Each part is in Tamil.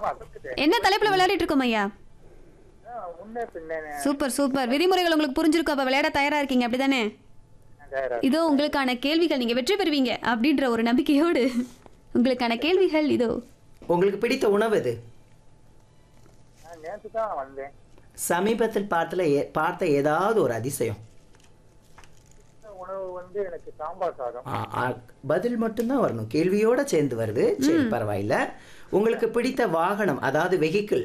மறந்துட்டேன் என்ன தலைப்புல விளையாடிட்டு இருக்கோம் ஐயா ஆ, முன்ன பின்ன சூப்பர் சூப்பர் விதிமுறைகள் உங்களுக்கு புரிஞ்சிருக்கும் அப்ப விளையாட தயாரா இருக்கீங்க அப்படிதானே இதோ உங்களுக்கான கேள்விகள் நீங்க வெற்றி பெறுவீங்க அப்படின்ற ஒரு நம்பிக்கையோடு உங்களுக்கான கேள்விகள் இதோ உங்களுக்கு பிடித்த உணவு எது நான் நேற்று தான் வந்தேன் சமீபத்தில் பார்த்தல ஏ- பார்த்த ஏதாவது ஒரு அதிசயம் இந்த உணவு வந்து எனக்கு சாம்பார் சாதம் ஆ, ஆ, பதில் மட்டும்தான் வரணும் கேள்வியோட சேர்ந்து வருது சரி பரவாயில்ல உங்களுக்கு பிடித்த வாகனம் அதாவது வெஹிக்கிள்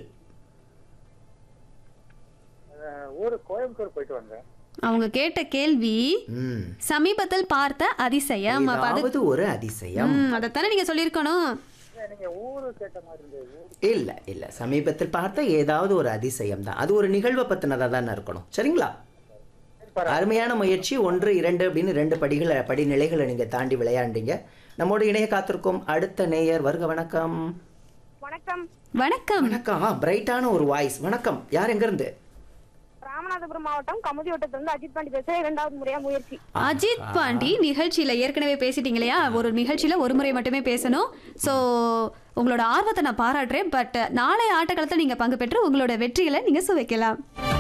அஹ், ஊரு கோயம்புத்தூர் போயிட்டு வந்தேன் அவங்க கேட்ட கேள்வி ம் சமீபத்தில் பார்த்த அதிசயம் அப்ப அது ஏதாவது ஒரு அதிசயம் ம், அதைத்தானே நீங்க சொல்லியிருக்கணும் இல்ல, நீங்க ஊரு கேட்ட மாதிரி இருந்தது ஊரு இல்ல இல்ல சமீபத்தில் பார்த்த ஏதாவது ஒரு அதிசயம் தான் அது ஒரு நிகழ்வை பத்தினதா தானே இருக்கணும் சரிங்களா அருமையான முயற்சி ஒன்று இரண்டு அப்படின்னு ரெண்டு படிகளை படிநிலைகளை நீங்க தாண்டி விளையாண்டீங்க நம்மோடு இணைய காத்திருக்கும் அடுத்த நேயர் வருக வணக்கம் வணக்கம் வணக்கம் வணக்கம் பிரைட்டான ஒரு வாய்ஸ் வணக்கம் யார் எங்க இருந்து ராமநாதபுரம் மாவட்டம் கமுதி வட்டத்திலிருந்து அஜித் பாண்டி பேசுறேன் இரண்டாவது முறையா முயற்சி அஜித் பாண்டி நிகழ்ச்சியில ஏற்கனவே பேசிட்டீங்க இல்லையா ஒரு நிகழ்ச்சியில ஒரு முறை மட்டுமே பேசணும் ஸோ உங்களோட ஆர்வத்தை நான் பாராட்டுறேன் பட் நாளைய ஆட்டக்காலத்தில் நீங்க பங்கு பெற்று உங்களோட வெற்றிகளை நீங்க சுவைக்கலாம்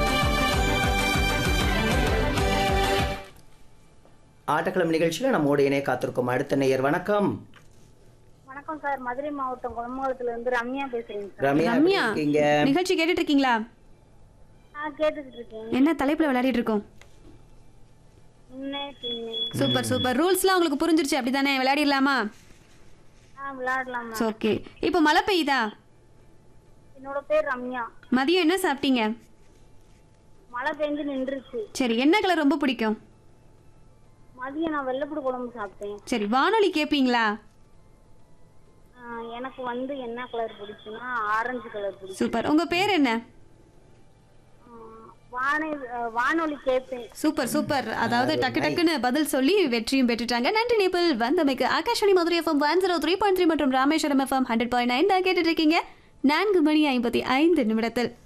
ஆட்டக்களம் நிகழ்ச்சியில நம்மோடு இணைய காத்திருக்கும் அடுத்த நேயர் வணக்கம் வணக்கம் சார் மதுரை மாவட்டம் கொலமங்கலத்துல இருந்து ரம்யா பேசுறேங்க சார் ரம்யா எப்படி ரம்யா இருக்கீங்க நிகழ்ச்சி கேட்டுட்டு இருக்கீங்களா நான் கேட்டுக்கிட்டு இருக்கேன் என்ன தலைப்புல விளையாடிட்டு இருக்கோம் முன்னே பின்னே சூப்பர் சூப்பர் ரூல்ஸ்லாம் உங்களுக்கு புரிஞ்சிருச்சு அப்படிதானே விளையாடிடலாமா ஆ விளையாடலாமா ஓகே இப்போ மழை பெய்யுதா என்னோட பேர் ரம்யா மதியம் என்ன சாப்பிட்டீங்க மழை பெஞ்சு நின்றுச்சு சரி என்ன கலர் ரொம்ப பிடிக்கும் மதியம் நான் வெள்ளப்பூடு குழம்பு சாப்பிட்டேன் சரி வானொலி கேட்பீங்களா ஆ, எனக்கு வந்து என்ன கலர் பிடிக்கும்னா ஆரஞ்சு கலர் பிடிக்கும் சூப்பர் உங்க பேர் என்ன ஆ, வானை ஆ, வானொலி கேட்பேன் சூப்பர் சூப்பர் அதாவது டக்கு டக்குன்னு பதில் சொல்லி வெற்றியும் பெற்றுட்டாங்க நன்றி நேபிள் வந்தமைக்கு Akashvani Madurai FM one zero three point three மற்றும் Rameswaram FM hundred point nine தான் கேட்டுட்டு இருக்கீங்க நான்கு மணி ஐம்பத்தி ஐந்து நிமிடத்தில்